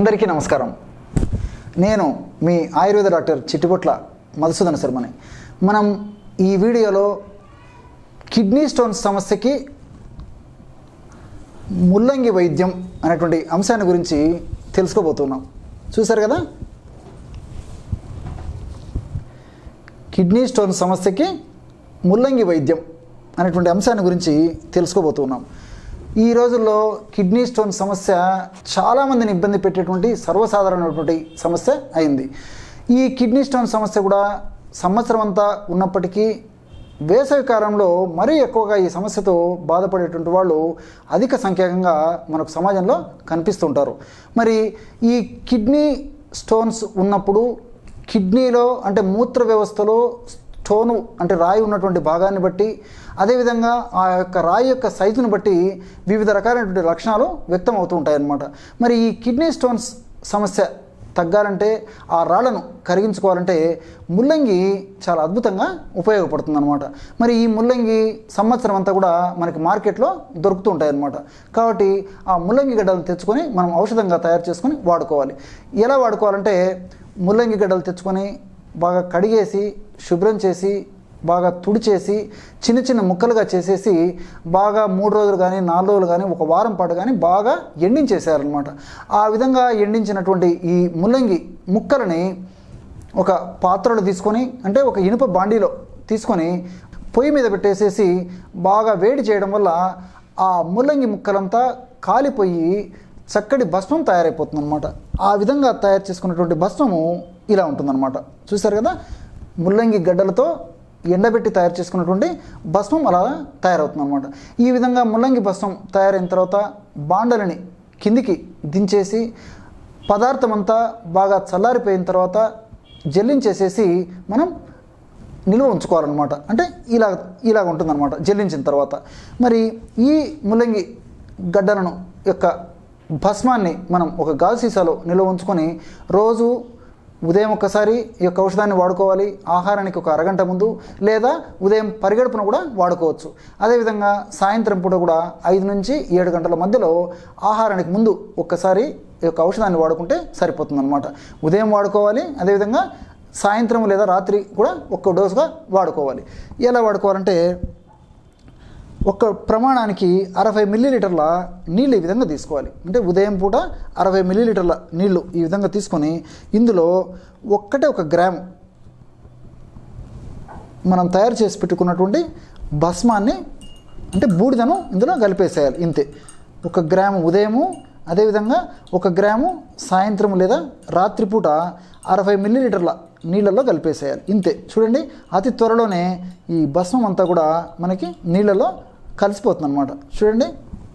అందరికీ నమస్కారం నేను మీ ఆయుర్వేద డాక్టర్ చిట్టిపొట్ల మధుసూదన శర్మని మనం ఈ వీడియోలో కిడ్నీ స్టోన్స్ సమస్యకి ముల్లంగి వైద్యం అనేటువంటి అంశాన్ని గురించి తెలుసుకోబోతున్నాం చూశారు కదా కిడ్నీ స్టోన్ సమస్యకి ముల్లంగి వైద్యం అనేటువంటి అంశాన్ని గురించి తెలుసుకోబోతున్నాం ఈ రోజుల్లో కిడ్నీ స్టోన్ సమస్య చాలామందిని ఇబ్బంది పెట్టేటువంటి సర్వసాధారణమైనటువంటి సమస్య అయింది ఈ కిడ్నీ స్టోన్ సమస్య కూడా సంవత్సరం అంతా ఉన్నప్పటికీ వేసవి కాలంలో మరీ ఎక్కువగా ఈ సమస్యతో బాధపడేటువంటి వాళ్ళు అధిక సంఖ్యాకంగా మనకు సమాజంలో కనిపిస్తుంటారు మరి ఈ కిడ్నీ స్టోన్స్ ఉన్నప్పుడు కిడ్నీలో అంటే మూత్ర వ్యవస్థలో స్టోను అంటే రాయి ఉన్నటువంటి భాగాన్ని బట్టి అదేవిధంగా ఆ యొక్క రాయి యొక్క సైజును బట్టి వివిధ రకాలైనటువంటి లక్షణాలు వ్యక్తం అవుతూ ఉంటాయి అన్నమాట మరి ఈ కిడ్నీ స్టోన్స్ సమస్య తగ్గాలంటే ఆ రాళ్లను కరిగించుకోవాలంటే ముల్లంగి చాలా అద్భుతంగా ఉపయోగపడుతుంది అనమాట మరి ఈ ముల్లంగి సంవత్సరం అంతా కూడా మనకి మార్కెట్లో దొరుకుతూ ఉంటాయి అన్నమాట కాబట్టి ఆ ముల్లంగి గడ్డలను తెచ్చుకొని మనం ఔషధంగా తయారు చేసుకొని వాడుకోవాలి ఎలా వాడుకోవాలంటే ముల్లంగి గడ్డలు తెచ్చుకొని బాగా కడిగేసి శుభ్రం చేసి బాగా తుడిచేసి చిన్న చిన్న ముక్కలుగా చేసేసి బాగా మూడు రోజులు కానీ నాలుగు రోజులు కానీ ఒక వారం పాటు కానీ బాగా ఎండించేసారనమాట ఆ విధంగా ఎండించినటువంటి ఈ ముల్లంగి ముక్కలని ఒక పాత్రలో తీసుకొని అంటే ఒక ఇనుప బాండీలో తీసుకొని పొయ్యి మీద పెట్టేసేసి బాగా వేడి చేయడం వల్ల ఆ ముల్లంగి ముక్కలంతా కాలిపోయి చక్కటి భస్మం తయారైపోతుంది అనమాట ఆ విధంగా తయారు చేసుకున్నటువంటి భస్మము ఇలా ఉంటుందన్నమాట చూసారు కదా ముల్లంగి గడ్డలతో ఎండబెట్టి తయారు చేసుకున్నటువంటి భస్మం అలా తయారవుతుంది అనమాట ఈ విధంగా ముల్లంగి భస్మం తయారైన తర్వాత బాండలని కిందికి దించేసి పదార్థం అంతా బాగా చల్లారిపోయిన తర్వాత జల్లించేసేసి మనం నిల్వ ఉంచుకోవాలన్నమాట అంటే ఇలా ఇలాగ ఉంటుందన్నమాట జల్లించిన తర్వాత మరి ఈ ముల్లంగి గడ్డలను యొక్క భస్మాన్ని మనం ఒక గాజు సీసాలో నిల్వ ఉంచుకొని రోజు ఉదయం ఒక్కసారి ఈ యొక్క ఔషధాన్ని వాడుకోవాలి ఆహారానికి ఒక అరగంట ముందు లేదా ఉదయం పరిగడుపున కూడా వాడుకోవచ్చు అదేవిధంగా సాయంత్రం పూట కూడా ఐదు నుంచి ఏడు గంటల మధ్యలో ఆహారానికి ముందు ఒక్కసారి ఈ యొక్క ఔషధాన్ని వాడుకుంటే సరిపోతుందన్నమాట ఉదయం వాడుకోవాలి అదేవిధంగా సాయంత్రం లేదా రాత్రి కూడా ఒక్క డోసుగా వాడుకోవాలి ఎలా వాడుకోవాలంటే ఒక ప్రమాణానికి అరవై మిల్లీలీటర్ల నీళ్ళు ఈ విధంగా తీసుకోవాలి అంటే ఉదయం పూట అరవై మిల్లీలీటర్ల నీళ్లు ఈ విధంగా తీసుకొని ఇందులో ఒక్కటే ఒక గ్రామ్ మనం తయారు చేసి పెట్టుకున్నటువంటి భస్మాన్ని అంటే బూడిదను ఇందులో కలిపేసేయాలి ఇంతే ఒక గ్రాము ఉదయము అదేవిధంగా ఒక గ్రాము సాయంత్రం లేదా రాత్రిపూట అరవై మిల్లీలీటర్ల నీళ్ళల్లో కలిపేసేయాలి ఇంతే చూడండి అతి త్వరలోనే ఈ భస్మం అంతా కూడా మనకి నీళ్ళలో కలిసిపోతుంది అనమాట చూడండి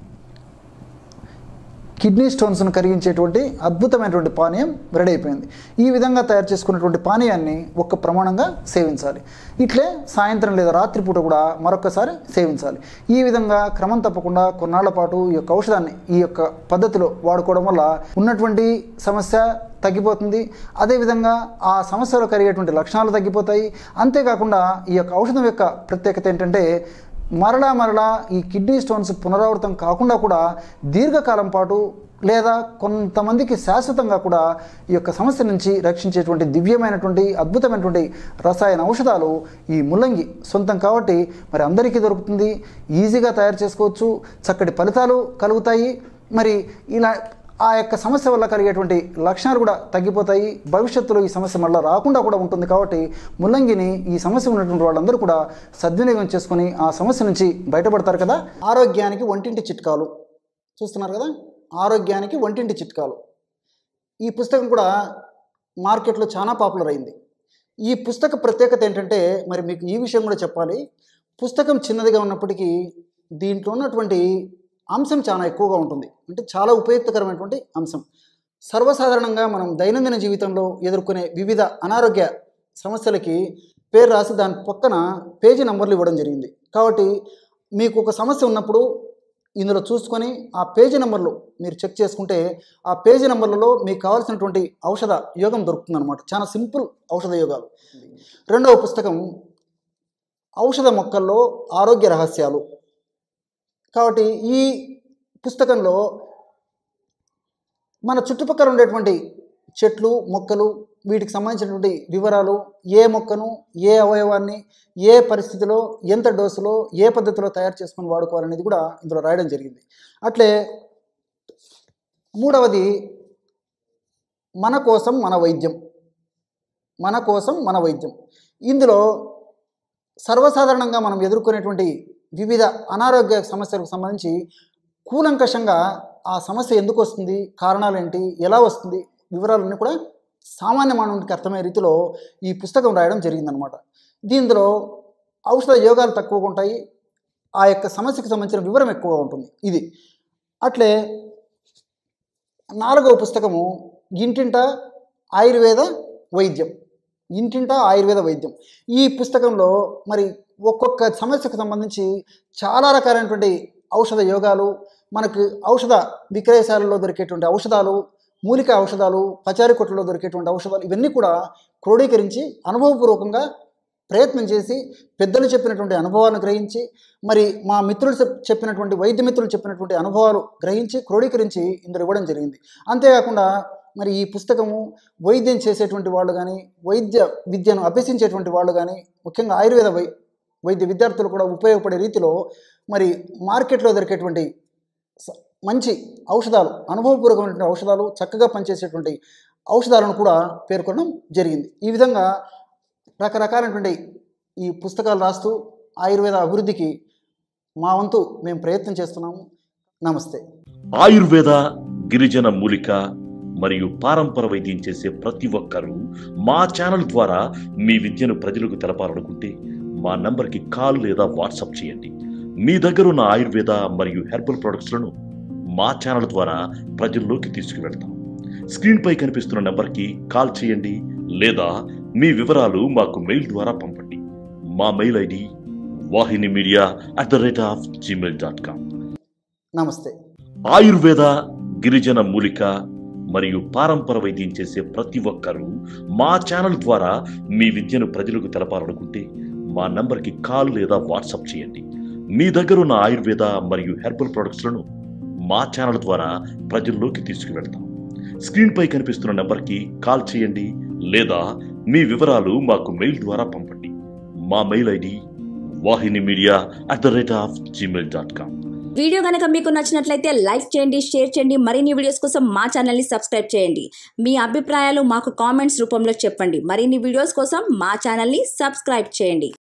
కిడ్నీ స్టోన్స్ను కరిగించేటువంటి అద్భుతమైనటువంటి పానీయం రెడీ అయిపోయింది ఈ విధంగా తయారు చేసుకున్నటువంటి పానీయాన్ని ఒక్క ప్రమాణంగా సేవించాలి ఇట్లే సాయంత్రం లేదా రాత్రిపూట కూడా మరొకసారి సేవించాలి ఈ విధంగా క్రమం తప్పకుండా కొన్నాళ్ల పాటు ఈ యొక్క ఔషధాన్ని ఈ యొక్క పద్ధతిలో వాడుకోవడం వల్ల ఉన్నటువంటి సమస్య తగ్గిపోతుంది అదేవిధంగా ఆ సమస్యలో కలిగేటువంటి లక్షణాలు తగ్గిపోతాయి అంతేకాకుండా ఈ యొక్క ఔషధం యొక్క ప్రత్యేకత ఏంటంటే మరలా మరలా ఈ కిడ్నీ స్టోన్స్ పునరావృతం కాకుండా కూడా దీర్ఘకాలం పాటు లేదా కొంతమందికి శాశ్వతంగా కూడా ఈ యొక్క సమస్య నుంచి రక్షించేటువంటి దివ్యమైనటువంటి అద్భుతమైనటువంటి రసాయన ఔషధాలు ఈ ముల్లంగి సొంతం కాబట్టి మరి అందరికీ దొరుకుతుంది ఈజీగా తయారు చేసుకోవచ్చు చక్కటి ఫలితాలు కలుగుతాయి మరి ఇలా ఆ యొక్క సమస్య వల్ల కలిగేటువంటి లక్షణాలు కూడా తగ్గిపోతాయి భవిష్యత్తులో ఈ సమస్య మళ్ళీ రాకుండా కూడా ఉంటుంది కాబట్టి ముల్లంగిని ఈ సమస్య ఉన్నటువంటి వాళ్ళందరూ కూడా సద్వినియోగం చేసుకొని ఆ సమస్య నుంచి బయటపడతారు కదా ఆరోగ్యానికి వంటింటి చిట్కాలు చూస్తున్నారు కదా ఆరోగ్యానికి వంటింటి చిట్కాలు ఈ పుస్తకం కూడా మార్కెట్లో చాలా పాపులర్ అయింది ఈ పుస్తక ప్రత్యేకత ఏంటంటే మరి మీకు ఈ విషయం కూడా చెప్పాలి పుస్తకం చిన్నదిగా ఉన్నప్పటికీ దీంట్లో ఉన్నటువంటి అంశం చాలా ఎక్కువగా ఉంటుంది అంటే చాలా ఉపయుక్తకరమైనటువంటి అంశం సర్వసాధారణంగా మనం దైనందిన జీవితంలో ఎదుర్కొనే వివిధ అనారోగ్య సమస్యలకి పేరు రాసి దాని పక్కన పేజీ నంబర్లు ఇవ్వడం జరిగింది కాబట్టి మీకు ఒక సమస్య ఉన్నప్పుడు ఇందులో చూసుకొని ఆ పేజీ నెంబర్లు మీరు చెక్ చేసుకుంటే ఆ పేజీ నెంబర్లలో మీకు కావాల్సినటువంటి ఔషధ యోగం దొరుకుతుందన్నమాట చాలా సింపుల్ ఔషధ యోగాలు రెండవ పుస్తకం ఔషధ మొక్కల్లో ఆరోగ్య రహస్యాలు కాబట్టి ఈ పుస్తకంలో మన చుట్టుపక్కల ఉండేటువంటి చెట్లు మొక్కలు వీటికి సంబంధించినటువంటి వివరాలు ఏ మొక్కను ఏ అవయవాన్ని ఏ పరిస్థితిలో ఎంత డోసులో ఏ పద్ధతిలో తయారు చేసుకొని వాడుకోవాలనేది కూడా ఇందులో రాయడం జరిగింది అట్లే మూడవది మన కోసం మన వైద్యం మన కోసం మన వైద్యం ఇందులో సర్వసాధారణంగా మనం ఎదుర్కొనేటువంటి వివిధ అనారోగ్య సమస్యలకు సంబంధించి కూలంకషంగా ఆ సమస్య ఎందుకు వస్తుంది కారణాలు ఏంటి ఎలా వస్తుంది వివరాలన్నీ కూడా సామాన్య మానవునికి అర్థమయ్యే రీతిలో ఈ పుస్తకం రాయడం జరిగిందనమాట దీనిలో ఔషధ యోగాలు తక్కువగా ఉంటాయి ఆ యొక్క సమస్యకు సంబంధించిన వివరం ఎక్కువగా ఉంటుంది ఇది అట్లే నాలుగవ పుస్తకము ఇంటింట ఆయుర్వేద వైద్యం ఇంటింట ఆయుర్వేద వైద్యం ఈ పుస్తకంలో మరి ఒక్కొక్క సమస్యకు సంబంధించి చాలా రకాలైనటువంటి ఔషధ యోగాలు మనకు ఔషధ విక్రయశాలలో దొరికేటువంటి ఔషధాలు మూలిక ఔషధాలు పచారి కొట్టులో దొరికేటువంటి ఔషధాలు ఇవన్నీ కూడా క్రోడీకరించి అనుభవపూర్వకంగా ప్రయత్నం చేసి పెద్దలు చెప్పినటువంటి అనుభవాలను గ్రహించి మరి మా మిత్రులు చెప్- చెప్పినటువంటి వైద్య మిత్రులు చెప్పినటువంటి అనుభవాలు గ్రహించి క్రోడీకరించి ఇందులో ఇవ్వడం జరిగింది అంతేకాకుండా మరి ఈ పుస్తకము వైద్యం చేసేటువంటి వాళ్ళు కానీ వైద్య విద్యను అభ్యసించేటువంటి వాళ్ళు కానీ ముఖ్యంగా ఆయుర్వేద వై వైద్య విద్యార్థులు కూడా ఉపయోగపడే రీతిలో మరి మార్కెట్లో దొరికేటువంటి స- మంచి ఔషధాలు అనుభవపూర్వకమైనటువంటి ఔషధాలు చక్కగా పనిచేసేటువంటి ఔషధాలను కూడా పేర్కొనడం జరిగింది ఈ విధంగా రకరకాలైనటువంటి ఈ పుస్తకాలు రాస్తూ ఆయుర్వేద అభివృద్ధికి మా వంతు మేము ప్రయత్నం చేస్తున్నాము నమస్తే ఆయుర్వేద గిరిజన మూలిక మరియు పారంపర వైద్యం చేసే ప్రతి ఒక్కరూ మా ఛానల్ ద్వారా మీ విద్యను ప్రజలకు తెలపాలనుకుంటే మా నంబర్కి కాల్ లేదా వాట్సాప్ చేయండి మీ దగ్గర ఉన్న ఆయుర్వేద మరియు హెర్బల్ ప్రొడక్ట్స్లను మా ఛానల్ ద్వారా ప్రజల్లోకి తీసుకువెళ్తాం స్క్రీన్పై కనిపిస్తున్న నంబర్కి కాల్ చేయండి లేదా మీ వివరాలు మాకు మెయిల్ ద్వారా పంపండి మా mail ID Vahini media at the rate of Gmail dot com నమస్తే ఆయుర్వేద గిరిజన మూలిక మరియు పారంపర వైద్యం చేసే ప్రతి ఒక్కరూ మా ఛానల్ ద్వారా మీ విద్యను ప్రజలకు తెలపాలనుకుంటే మా నంబర్కి కాల్ లేదా వాట్సాప్ చేయండి మీ దగ్గర ఉన్న ఆయుర్వేద మరియు హెర్బల్ ప్రొడక్ట్స్లను మా ఛానల్ ద్వారా ప్రజల్లోకి తీసుకువెళ్తాం స్క్రీన్పై కనిపిస్తున్న నెంబర్కి కాల్ చేయండి లేదా మీ వివరాలు మాకు మెయిల్ ద్వారా పంపండి మా mail ID Vahini media at the rate of Gmail dot com video కనుక మీకు నచ్చినట్లయితే లైక్ చేయండి షేర్ చేయండి మరిన్ని వీడియోస్ కోసం మా ఛానల్ని సబ్స్క్రైబ్ చేయండి మీ అభిప్రాయాలు మాకు కామెంట్స్ రూపంలో చెప్పండి మరిన్ని వీడియోస్ కోసం మా ఛానల్ని సబ్స్క్రైబ్ చేయండి